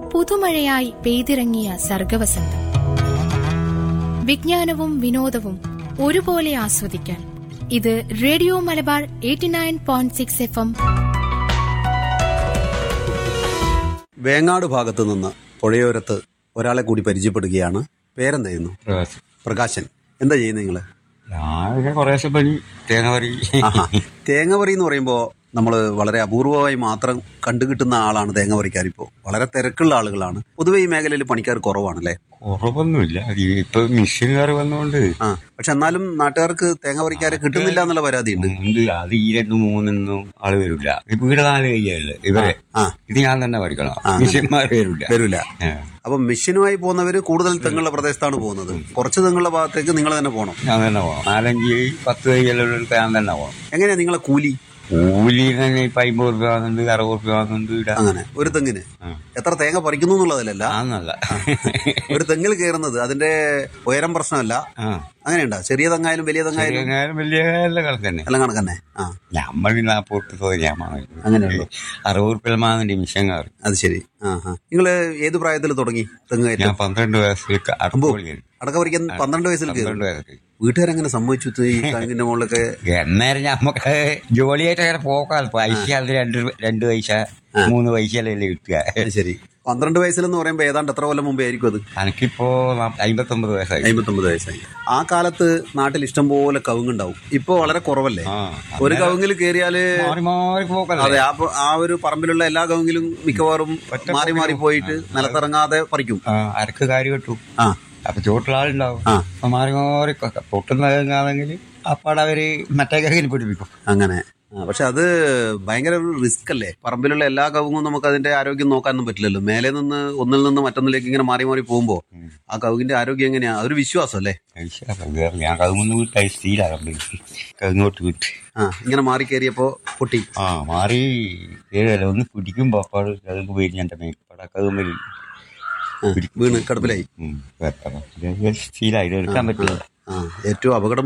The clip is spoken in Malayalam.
പുതുമഴയായി പെയ്തിറങ്ങിയ സർഗവസന്തം വിജ്ഞാനവും വിനോദവും ഒരുപോലെ ആസ്വദിക്കാൻ ഇത് radio Malabar eighty nine point six F M Vengad ഭാഗത്ത് നിന്ന് പുഴയോരത്ത് ഒരാളെ കൂടി പരിചയപ്പെടുകയാണ് പേരെന്തായിരുന്നു പ്രകാശം പ്രകാശൻ എന്താ ചെയ്യുന്നത് നിങ്ങള് ഞാൻ കുറേശ്ശെ പണി തേങ്ങ പറി ആഹാ. തേങ്ങ പറി എന്ന് പറയുമ്പോൾ നമ്മൾ വളരെ അപൂർവമായി മാത്രം കണ്ടുകിട്ടുന്ന ആളാണ് തേങ്ങ പറിക്കാർ ഇപ്പോൾ വളരെ തിരക്കുള്ള ആളുകളാണ് പൊതുവെ ഈ മേഖലയിൽ പണിക്കാർ കുറവാണല്ലേ കുറവൊന്നുമില്ല ഈ ഇപ്പൊ മെഷീനുകാർ വന്നുകൊണ്ട് ആ പക്ഷെ എന്നാലും നാട്ടുകാർക്ക് തേങ്ങ പറിക്കാരെ കിട്ടുന്നില്ല എന്നുള്ള പരാതിയുണ്ട് ഉണ്ട് അത് ഈ രണ്ടും മൂന്നൊന്നും ആള് വരില്ല ഇപ്പൊ ഇവിടെ നാല് കയ്യല്ലേ ഇവരെ ആ. ഇത് ഞാൻ തന്നെ പഠിക്കണം മെഷീന്മാർ വരില്ല വരില്ല ആ. അപ്പൊ മെഷീനുമായി പോകുന്നവര് കൂടുതൽ തെങ്ങുള്ള പ്രദേശത്താണ് പോകുന്നത് കുറച്ച് തെങ്ങുള്ള ഭാഗത്തേക്ക് നിങ്ങൾ തന്നെ പോകണം ഞാൻ തന്നെ പോകണം നാലഞ്ച് പത്ത് കയ്യെല്ലാം ഞാൻ തന്നെ പോകണം എങ്ങനെയാ നിങ്ങളെ കൂലി കൂലി തന്നെ ഇപ്പൊ അമ്പത് റുപ്യ വാങ്ങുന്നുണ്ട് അറുപത് റുപ്യ വാങ്ങുന്നുണ്ട് ഇവിടെ അങ്ങനെ ഒരു തെങ്ങിന് എത്ര തേങ്ങ പറിക്കുന്നു എന്നുള്ളതിലല്ല ആന്നല്ല ഒരു തെങ്ങിൽ കയറുന്നത് അതിന്റെ ഉയരം പ്രശ്നമല്ല ആ അങ്ങനെയുണ്ടോ ചെറിയ തെങ്ങായാലും വലിയ തെങ്ങായാലും ചെറിയ വലിയ എല്ലാം കണക്കന്നെ എല്ലാം കണക്കന്നെ ആ നമ്മൾ നാപ്പോട്ട് തോന്നിയാ അങ്ങനെയുള്ളൂ. അറുപത് റുപ്യ വാങ്ങുന്നുണ്ട് മിഷൻകാർ അത് ശരി ആ ആ നിങ്ങള് ഏത് പ്രായത്തിൽ തുടങ്ങി തെങ്ങ് ഞാൻ കയറ്റം പന്ത്രണ്ട് വയസ്സിലേക്ക് അറുപത് അടക്ക പറിക്കാൻ പന്ത്രണ്ട് വയസ്സിൽ കയറും പന്ത്രണ്ട് വയസ്സിൽ വീട്ടുകാരെങ്ങനെ സമ്മതിച്ചു ഈ തെങ്ങിന്റെ മുകളിലൊക്കെ എന്നേരം നമുക്ക് ജോലിയായിട്ട് അങ്ങനെ പോകാം പൈസ അത് രണ്ട് രൂ- രണ്ട് പൈസ മൂന്ന് പൈസ അല്ലേ കിട്ടുക അത് ശരി പന്ത്രണ്ട് വയസ്സിലെന്ന് പറയുമ്പോൾ ഏതാണ്ട് എത്ര കൊല്ലം മുമ്പേ ആയിരിക്കും അത് എനിക്കിപ്പോ അമ്പത്തൊമ്പത് വയസ്സായി അമ്പത്തൊമ്പത് വയസ്സായി ആ കാലത്ത് നാട്ടിൽ ഇഷ്ടം പോലെ കവുങ്ങുണ്ടാവും ഇപ്പൊ വളരെ കുറവല്ലേ ആ ഒരു കവുങ്ങിൽ കയറിയാല് മാറി മാറി പോക്കല്ലേ അതെ ആ പ- ആ ഒരു പറമ്പിലുള്ള എല്ലാ കവുങ്ങിലും മിക്കവാറും മാറി മാറി പോയിട്ട് നിലത്തിറങ്ങാതെ പറിക്കും ആ, അരക്ക് കാര്യം കിട്ടും ആ അപ്പൊ ചോട്ടിലാളുണ്ടാവും ആ. അപ്പൊ മാറി മാറി കൊ- പൊട്ടുന്നതാണെങ്കിൽ അപ്പാടെ അവര് മറ്റേ കയ്യിൽ പിടിപ്പിക്കും അങ്ങനെ ആ, പക്ഷെ അത് ഭയങ്കര ഒരു റിസ്ക് അല്ലേ പറമ്പിലുള്ള എല്ലാ കവുങ്ങും നമുക്ക് അതിന്റെ ആരോഗ്യം നോക്കാനൊന്നും പറ്റില്ലല്ലോ മേലെ നിന്ന് ഒന്നിൽ നിന്ന് മറ്റൊന്നിലേക്ക് ഇങ്ങനെ മാറി മാറി പോകുമ്പോ ആ കവുങ്ങിന്റെ ആരോഗ്യം എങ്ങനെയാ അതൊരു വിശ്വാസം അല്ലേ പൈസ വേറെ ഞാൻ കവുങ്ങൊന്ന് വിട്ടായി സ്റ്റീലാകാൻ കവുങ്ങോട്ട് വിട്ട് ആ ഇങ്ങനെ മാറി കയറിയപ്പോ പൊട്ടി ആ മാറി ഏഴല്ല ഒന്ന് പിടിക്കുമ്പോ അപ്പാട് കവുങ്ങ് പോയി എന്റെ മേൽപ്പാട് കവുമ്പിൽ ആ, വീണ് കടുപ്പിലായി സ്റ്റീലായി ഇത് എടുക്കാൻ പറ്റില്ല ആ ഏറ്റവും അപകടം